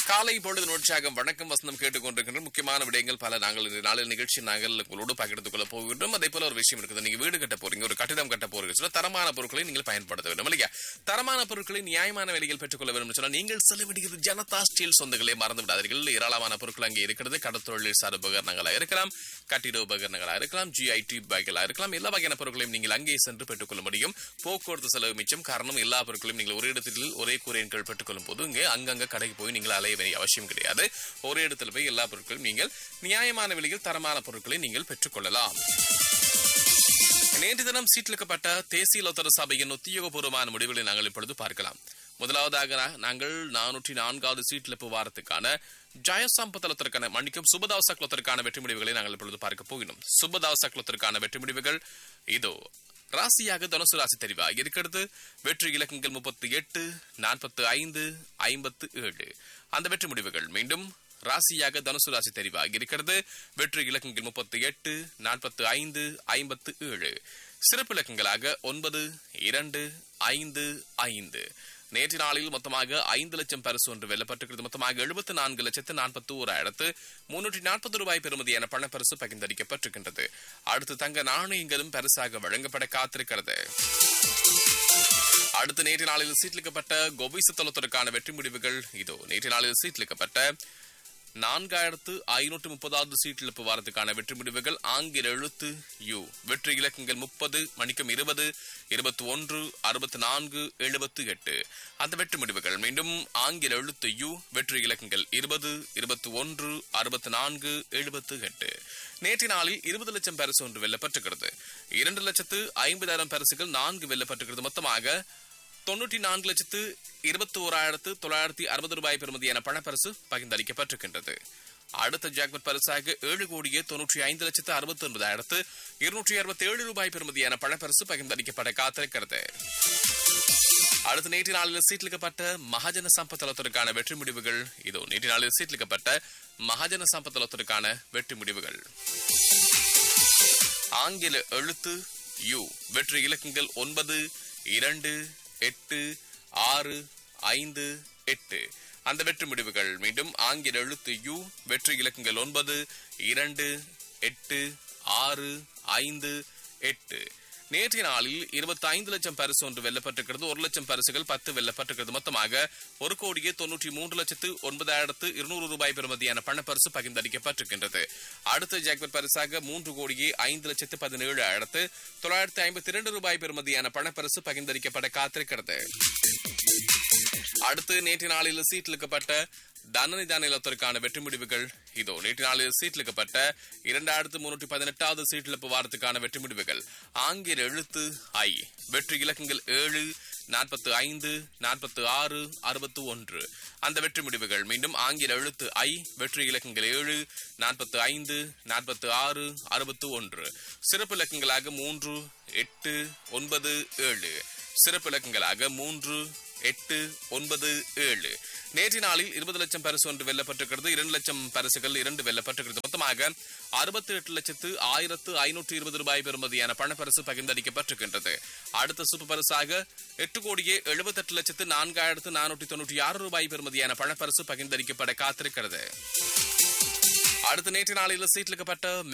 காலை பொழுது உற்சாகம் வணக்கம் வசனம் கேட்டுக்கொண்டிருக்கின்ற முக்கியமான விடயங்கள் பல நாங்கள் இந்த நாளில் நிகழ்ச்சி நாங்கள் உங்களோடு பகிர்ந்து கொள்ள போகின்றோம் அதே போல ஒரு விஷயம் இருக்குது நீங்க வீடு கட்ட போறீங்க ஒரு கட்டிடம் கட்ட போறீங்க சொன்னா தரமான பொருட்களை நீங்கள் பயன்படுத்த வேண்டும் இல்லையா தரமான பொருட்களை நியாயமான விலையில் பெற்றுக்கொள்ள வேண்டும் சொன்னா நீங்கள் செல்ல வேண்டியது ஜனதா ஸ்டீல் சொந்தங்களே மறந்து விடாதீர்கள் ஏராளமான பொருட்கள் அங்கே இருக்கிறது கடத்தொழில் சார் உபகரணங்களா இருக்கலாம் கட்டிட உபகரணங்களா இருக்கலாம் ஜிஐடி பைகளா இருக்கலாம் எல்லா வகையான பொருட்களையும் நீங்கள் அங்கே சென்று பெற்றுக்கொள்ள முடியும் போக்குவரத்து செலவு மிச்சம் காரணம் எல்லா பொருட்களையும் நீங்கள் ஒரே இடத்தில் ஒரே கூரையின் கீழ் பெற்றுக்கொள்ளும் போது இங்கே அங்கங்க கடைக்கு போய் நீங்கள் அலைய வேண்டிய அவசியம் கிடையாது ஒரே இடத்துல போய் எல்லா பொருட்களையும் நீங்கள் நியாயமான விலையில் தரமான பொருட்களை நீங்கள் பெற்றுக்கொள்ளலாம் நேற்று தினம் சீட்டிலிக்கப்பட்ட தேசிய லோத்தர சபையின் உத்தியோகபூர்வமான முடிவுகளை நாங்கள் இப்பொழுது பார்க்கலாம் முதலாவதாக நா- நாங்கள் நானூற்றி நான்காவது சீட்டிலிப்பு வாரத்துக்கான ஜயசம்பதலத்திற்கான மன்னிக்கும் சுபதாவச குலத்திற்கான வெற்றி முடிவுகளை நாங்கள் இப்பொழுது பார்க்க போகிறோம் சுபதாவச குலத்திற்கான வெற்றி முடிவுகள் இதோ ராசியாக தனுசு ராசி தெரிவாக இருக்கிறது வெற்றி இலக்கங்கள் முப்பத்தி எட்டு நாற்பத்தி ஐந்து ஐம்பத்து ஏழு அந்த வெற்றி முடிவுகள் மீண்டும் ராசியாக தனுசு ராசி தெரிவாக இருக்கிறது வெற்றி இலக்கங்கள் முப்பத்தி எட்டு நாற்பத்தி ஐந்து ஐம்பத்து ஏழு சிறப்பு இலக்கங்களாக ஒன்பது இரண்டு ஐந்து ஐந்து நேற்று நாளில் மொத்தமாக ஐந்து லட்சம் பரிசு ஒன்று வெல்லப்பட்டிருக்கிறது மொத்தமாக எழுபத்தி நான்கு லட்சத்து நாற்பத்தி ஓராயிரத்து முன்னூற்றி நாற்பது ரூபாய் பெறுமதியான பணப்பரிசு பகிர்ந்தளிக்கப்பட்டிருக்கின்றது அடுத்து தங்க நாணயங்களும் பரிசாக வழங்கப்பட காத்திருக்கிறது அடுத்து நேற்று நாளில் சீட்லிக்கப்பட்ட கோபிச தளத்திற்கான வெற்றி முடிவுகள் இதோ நேற்று நாளில் சீட்லிக்கப்பட்ட நான்காயிரத்து ஐநூற்று முப்பதாவது சீட்டிழப்பு வாரத்துக்கான வெற்றி முடிவுகள் ஆங்கில எழுத்து யு வெற்றி இலக்கங்கள் முப்பது மணிக்கம் இருபது இருபத்தி ஒன்று அறுபத்தி நான்கு எழுபத்து எட்டு அந்த வெற்றி முடிவுகள் மீண்டும் ஆங்கில எழுத்து யு வெற்றி இலக்கங்கள் இருபது இருபத்தி ஒன்று அறுபத்தி நான்கு எழுபத்து எட்டு நேற்று நாளில் இருபது லட்சம் பரிசு ஒன்று வெல்லப்பட்டிருக்கிறது இரண்டு லட்சத்து ஐம்பதாயிரம் பரிசுகள் நான்கு வெல்லப்பட்டிருக்கிறது மொத்தமாக தொண்ணூற்றி நான்கு லட்சத்து இருபத்தி ஓராயிரத்து தொள்ளாயிரத்தி அறுபது ரூபாய் பெறுமதியான பணப்பரிசு பகிர்ந்தளிக்கப்பட்டிருக்கின்றது அடுத்த ஜாக்பட் பரிசாக ஏழு கோடியே தொன்னூற்றி ஐந்து லட்சத்து அறுபத்தி ஒன்பதாயிரத்து இருநூற்றி அறுபத்தி ஏழு ரூபாய் பெறுமதியான பணப்பரிசு பகிர்ந்தளிக்கப்பட காத்திருக்கிறது அடுத்த நேற்று நாளில் சீட்லிக்கப்பட்ட மகாஜன சம்பத்தலத்திற்கான வெற்றி முடிவுகள் இதோ நேற்று நாளில் சீட்லிக்கப்பட்ட மகாஜன சம்பத்தலத்திற்கான வெற்றி முடிவுகள் ஆங்கில எழுத்து யு வெற்றி இலக்கங்கள் ஒன்பது இரண்டு எட்டு ஆறு ஐந்து எட்டு அந்த வெற்றி முடிவுகள் மீண்டும் ஆங்கில எழுத்து யு வெற்றி இலக்கங்கள் ஒன்பது இரண்டு எட்டு ஆறு ஐந்து எட்டு நேற்றைய நாளில் இருபத்தி ஐந்து லட்சம் பரிசு ஒன்று வெல்லப்பட்டிருக்கிறது ஒரு லட்சம் பரிசுகள் பத்து வெல்லப்பட்டிருக்கிறது மொத்தமாக ஒரு கோடியே தொன்னூற்றி மூன்று லட்சத்து ஒன்பதாயிரத்து இருநூறு ரூபாய் பெறுமதியான பணப்பரிசு பகிர்ந்தளிக்கப்பட்டிருக்கின்றது அடுத்த ஜாக்பட் பரிசாக மூன்று கோடியே ஐந்து லட்சத்து பதினேழு ஆயிரத்து தொள்ளாயிரத்து ஐம்பத்தி இரண்டு ரூபாய் பெறுமதியான பணப்பரிசு பகிர்ந்தளிக்கப்பட காத்திருக்கிறது அடுத்து நேற்று நாளில் சீட்டிலுக்கப்பட்ட தனநிதான நிலத்திற்கான வெற்றி முடிவுகள் இதோ நேற்று நாளில் சீட்டிலுக்கப்பட்ட இரண்டாயிரத்து முன்னூற்றி பதினெட்டாவது சீட்டிழப்பு வாரத்துக்கான வெற்றி முடிவுகள் ஆங்கில எழுத்து ஐ வெற்றி இலக்கங்கள் ஏழு நாற்பத்து ஐந்து நாற்பத்து ஆறு அறுபத்து ஒன்று அந்த வெற்றி முடிவுகள் மீண்டும் ஆங்கில எழுத்து ஐ வெற்றி இலக்கங்கள் ஏழு நாற்பத்து ஐந்து நாற்பத்து ஆறு அறுபத்து ஒன்று சிறப்பு இலக்கங்களாக மூன்று எட்டு ஒன்பது ஏழு சிறப்பு இலக்கங்களாக மூன்று எட்டு ஒன்பது ஏழு நேற்று நாளில் இருபது லட்சம் பரிசு ஒன்று வெல்லப்பட்டிருக்கிறது இரண்டு லட்சம் பரிசுகள் இரண்டு வெல்லப்பட்டிருக்கிறது மொத்தமாக அறுபத்தி எட்டு லட்சத்து ஆயிரத்து ஐநூற்று இருபது ரூபாய் பெறுமதியான பணப்பரிசு பகிர்ந்தளிக்கப்பட்டிருக்கின்றது அடுத்த சூப்பர் பரிசாக எட்டு கோடியே எழுபத்தெட்டு லட்சத்து நான்காயிரத்து நானூற்றி தொண்ணூற்றி ஆறு ரூபாய் பெறுமதியான பணப்பரிசு பகிர்ந்தளிக்கப்பட காத்திருக்கிறது அடுத்த நேற்று நாளில் சீட்டிலுக்கப்பட்ட